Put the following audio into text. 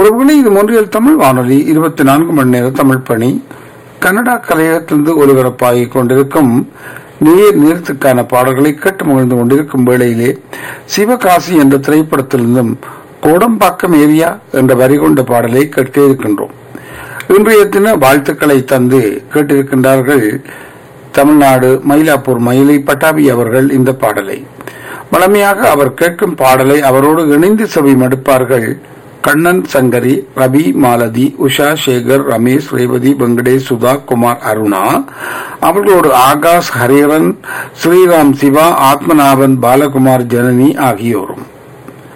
ஒருவேளை இது ஒன்றியல் தமிழ் வானொலி இருபத்தி நான்கு மணி நேர தமிழ் பணி கனடா கலையகத்திலிருந்து ஒலிபரப்பாகிக் கொண்டிருக்கும் நீர் நீர்த்துக்கான பாடல்களை கேட்டு மகிழ்ந்து கொண்டிருக்கும் வேளையிலே சிவகாசி என்ற திரைப்படத்திலிருந்தும் கோடம்பாக்கம் ஏரியா என்ற வரி கொண்ட பாடலை கேட்க இருக்கின்றோம் இன்றைய தின வாழ்த்துக்களை தந்து கேட்டிருக்கின்றார்கள் தமிழ்நாடு மயிலாப்பூர் மயிலை பட்டாபி அவர்கள் இந்த பாடலை வளமையாக அவர் கேட்கும் பாடலை அவரோடு இணைந்து செவி மடுப்பார்கள் கண்ணன் சங்கரி ரவி மாலதி உஷா சேகர் ரமேஷ் ரேவதி வெங்கடேஷ் சுதா குமார் அருணா அவர்களோடு ஆகாஷ் ஹரிஹரன் ஸ்ரீராம் சிவா ஆத்மநாபன் பாலகுமார் ஜனனி ஆகியோரும்